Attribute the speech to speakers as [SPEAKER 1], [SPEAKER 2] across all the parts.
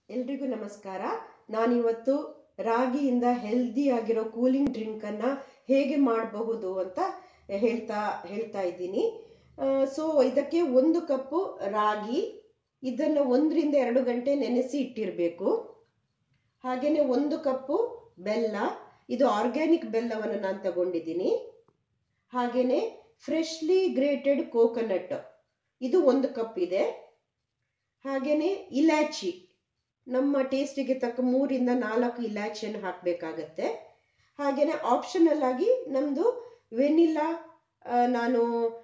[SPEAKER 1] ಎಲ್ರಿಗೂ ನಮಸ್ಕಾರ ನಾನಿವತ್ತು ರಾಗಿಯಿಂದ ಹೆಲ್ದಿ ಆಗಿರೋ ಕೂಲಿಂಗ್ ಡ್ರಿಂಕನ್ನು ಹೇಗೆ ಮಾಡಬಹುದು ಅಂತ ಹೇಳ್ತಾ ಹೇಳ್ತಾ ಇದ್ದೀನಿ ಸೊ ಇದಕ್ಕೆ ಒಂದು ಕಪ್ಪು ರಾಗಿ ಇದನ್ನು ಒಂದರಿಂದ ಎರಡು ಗಂಟೆ ನೆನೆಸಿ ಇಟ್ಟಿರಬೇಕು ಹಾಗೆಯೇ ಒಂದು ಕಪ್ಪು ಬೆಲ್ಲ ಇದು ಆರ್ಗ್ಯಾನಿಕ್ ಬೆಲ್ಲವನ್ನು ನಾನು ತಗೊಂಡಿದ್ದೀನಿ ಹಾಗೆಯೇ ಫ್ರೆಶ್ಲಿ ಗ್ರೇಟೆಡ್ ಕೋಕೋನಟ್ ಇದು ಒಂದು ಕಪ್ ಇದೆ ಹಾಗೆಯೇ ಇಲಾಚಿ ನಮ್ಮ ಟೇಸ್ಟಿಗೆ ತಕ್ಕ ಮೂರಿಂದ ನಾಲ್ಕು ಇಲಾಚಿಯನ್ನು ಹಾಕಬೇಕಾಗತ್ತೆ ಹಾಗೆಯೇ ಆಪ್ಷನಲ್ ಆಗಿ ನಮ್ಮದು ವೆನಿಲಾ ನಾನು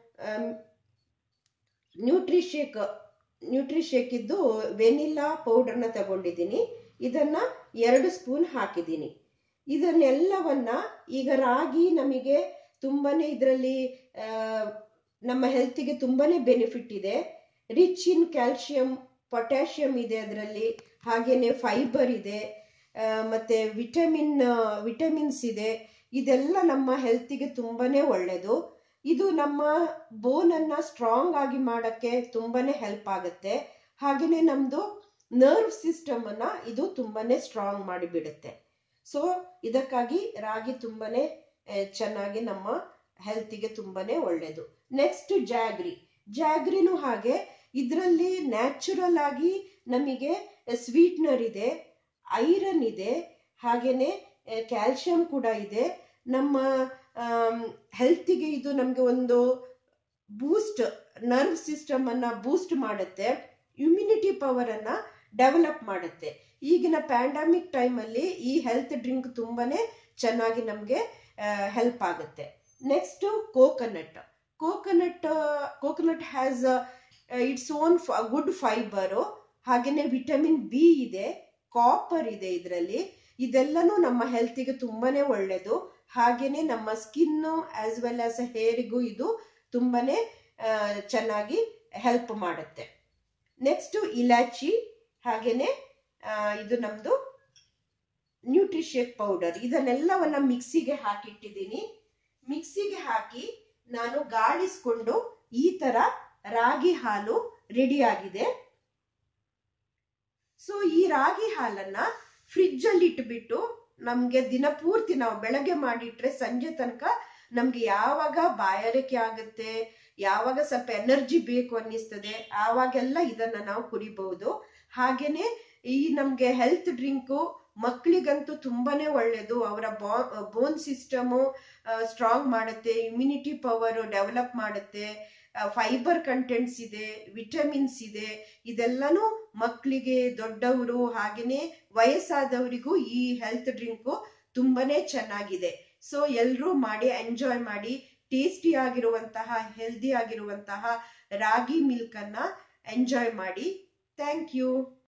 [SPEAKER 1] ನ್ಯೂಟ್ರಿಶೇಕ್ ನ್ಯೂಟ್ರಿಶೇಕ್ ಇದ್ದು ವೆನಿಲಾ ಪೌಡರ್ನ ತಗೊಂಡಿದ್ದೀನಿ ಇದನ್ನ ಎರಡು ಸ್ಪೂನ್ ಹಾಕಿದ್ದೀನಿ ಇದನ್ನೆಲ್ಲವನ್ನ ಈಗ ರಾಗಿ ನಮಗೆ ತುಂಬಾನೇ ಇದರಲ್ಲಿ ನಮ್ಮ ಹೆಲ್ತಿಗೆ ತುಂಬಾನೇ ಬೆನಿಫಿಟ್ ಇದೆ ರಿಚ್ ಇನ್ ಕ್ಯಾಲ್ಶಿಯಂ ಪೊಟ್ಯಾಷಿಯಂ ಇದೆ ಅದರಲ್ಲಿ ಹಾಗೇನೆ ಫೈಬರ್ ಇದೆ ಮತ್ತೆ ವಿಟಮಿನ್ ವಿಟಮಿನ್ಸ್ ಇದೆ ಇದೆಲ್ಲ ನಮ್ಮ ಹೆಲ್ತಿಗೆ ತುಂಬಾನೇ ಒಳ್ಳೆಯದು ಇದು ನಮ್ಮ ಬೋನನ್ನ ಸ್ಟ್ರಾಂಗ್ ಆಗಿ ಮಾಡಕ್ಕೆ ತುಂಬಾನೇ ಹೆಲ್ಪ್ ಆಗುತ್ತೆ ಹಾಗೆಯೇ ನಮ್ದು ನರ್ವ್ ಸಿಸ್ಟಮ್ ಅನ್ನ ಇದು ತುಂಬಾನೇ ಸ್ಟ್ರಾಂಗ್ ಮಾಡಿಬಿಡುತ್ತೆ ಸೊ ಇದಕ್ಕಾಗಿ ರಾಗಿ ತುಂಬಾನೇ ಚೆನ್ನಾಗಿ ನಮ್ಮ ಹೆಲ್ತಿಗೆ ತುಂಬಾನೇ ಒಳ್ಳೆಯದು ನೆಕ್ಸ್ಟ್ ಜಾಗ್ರಿ ಜಾಗ್ರಿನೂ ಹಾಗೆ ಇದರಲ್ಲಿ ನ್ಯಾಚುರಲ್ ಆಗಿ ನಮಗೆ ಸ್ವೀಟ್ನರ್ ಇದೆ ಐರನ್ ಇದೆ ಹಾಗೇನೆ ಕ್ಯಾಲ್ಶಿಯಂ ಕೂಡ ಇದೆ ನಮ್ಮ ಹೆಲ್ತಿಗೆ ಇದು ನಮಗೆ ಒಂದು ಬೂಸ್ಟ್ ನರ್ವ್ ಸಿಸ್ಟಮ್ ಅನ್ನ ಬೂಸ್ಟ್ ಮಾಡುತ್ತೆ ಇಮ್ಯುನಿಟಿ ಪವರ್ ಅನ್ನ ಡೆವಲಪ್ ಮಾಡುತ್ತೆ ಈಗಿನ ಪ್ಯಾಂಡಮಿಕ್ ಟೈಮಲ್ಲಿ ಈ ಹೆಲ್ತ್ ಡ್ರಿಂಕ್ ತುಂಬಾನೇ ಚೆನ್ನಾಗಿ ನಮಗೆ ಹೆಲ್ಪ್ ಆಗುತ್ತೆ next coconut coconut coconut has its own good fibre ಹಾಗೆಯೇ ವಿಟಮಿನ್ ಬಿ ಇದೆ ಕಾಪರ್ ಇದೆ ಇದರಲ್ಲಿ ಇದೆಲ್ಲನೂ ನಮ್ಮ ಹೆಲ್ತಿಗೆ ತುಂಬಾನೇ ಒಳ್ಳೆಯದು ಹಾಗೇನೆ ನಮ್ಮ ಸ್ಕಿನ್ ಆಸ್ ವೆಲ್ ಆಸ್ ಹೇರಿಗೂ ಇದು ತುಂಬಾನೇ ಚೆನ್ನಾಗಿ ಹೆಲ್ಪ್ ಮಾಡುತ್ತೆ ನೆಕ್ಸ್ಟ್ ಇಲಾಚಿ ಹಾಗೇನೆ ಇದು ನಮ್ದು ನ್ಯೂಟ್ರಿಷೇಕ್ ಪೌಡರ್ ಇದನ್ನೆಲ್ಲವನ್ನ ಮಿಕ್ಸಿಗೆ ಹಾಕಿಟ್ಟಿದ್ದೀನಿ ಮಿಕ್ಸಿಗೆ ಹಾಕಿ ನಾನು ಗಾಳಿಸ್ಕೊಂಡು ಈ ತರ ರಾಗಿ ಹಾಲು ರೆಡಿ ಆಗಿದೆ ಸೊ ಈ ರಾಗಿ ಹಾಲನ್ನ ಫ್ರಿಡ್ಜ್ ಅಲ್ಲಿ ಇಟ್ಬಿಟ್ಟು ನಮ್ಗೆ ದಿನಪೂರ್ತಿ ನಾವು ಬೆಳಗ್ಗೆ ಮಾಡಿಟ್ರೆ ಸಂಜೆ ತನಕ ನಮ್ಗೆ ಯಾವಾಗ ಬಾಯಾರಿಕೆ ಆಗುತ್ತೆ ಯಾವಾಗ ಸ್ವಲ್ಪ ಎನರ್ಜಿ ಬೇಕು ಅನ್ನಿಸ್ತದೆ ಆವಾಗೆಲ್ಲ ಇದನ್ನ ನಾವು ಕುಡಿಬಹುದು ಹಾಗೇನೆ ಈ ನಮ್ಗೆ ಹೆಲ್ತ್ ಡ್ರಿಂಕು ಮಕ್ಕಳಿಗಂತೂ ತುಂಬಾನೇ ಒಳ್ಳೇದು ಅವರ ಬೋನ್ ಸಿಸ್ಟಮು ಸ್ಟ್ರಾಂಗ್ ಮಾಡುತ್ತೆ ಇಮ್ಯುನಿಟಿ ಪವರ್ ಡೆವಲಪ್ ಮಾಡುತ್ತೆ ಫೈಬರ್ ಕಂಟೆಂಟ್ಸ್ ಇದೆ ವಿಟಮಿನ್ಸ್ ಇದೆ ಇದೆಲ್ಲನೂ ಮಕ್ಕಳಿಗೆ ದೊಡ್ಡವರು ಹಾಗೇನೆ ವಯಸ್ಸಾದವರಿಗೂ ಈ ಹೆಲ್ತ್ ಡ್ರಿಂಕು ತುಂಬಾನೇ ಚೆನ್ನಾಗಿದೆ ಸೊ ಎಲ್ಲರೂ ಮಾಡಿ ಎಂಜಾಯ್ ಮಾಡಿ ಟೇಸ್ಟಿ ಆಗಿರುವಂತಹ ಹೆಲ್ದಿ ಆಗಿರುವಂತಹ ರಾಗಿ ಮಿಲ್ಕ್ ಅನ್ನ ಎಂಜಾಯ್ ಮಾಡಿ ಥ್ಯಾಂಕ್ ಯು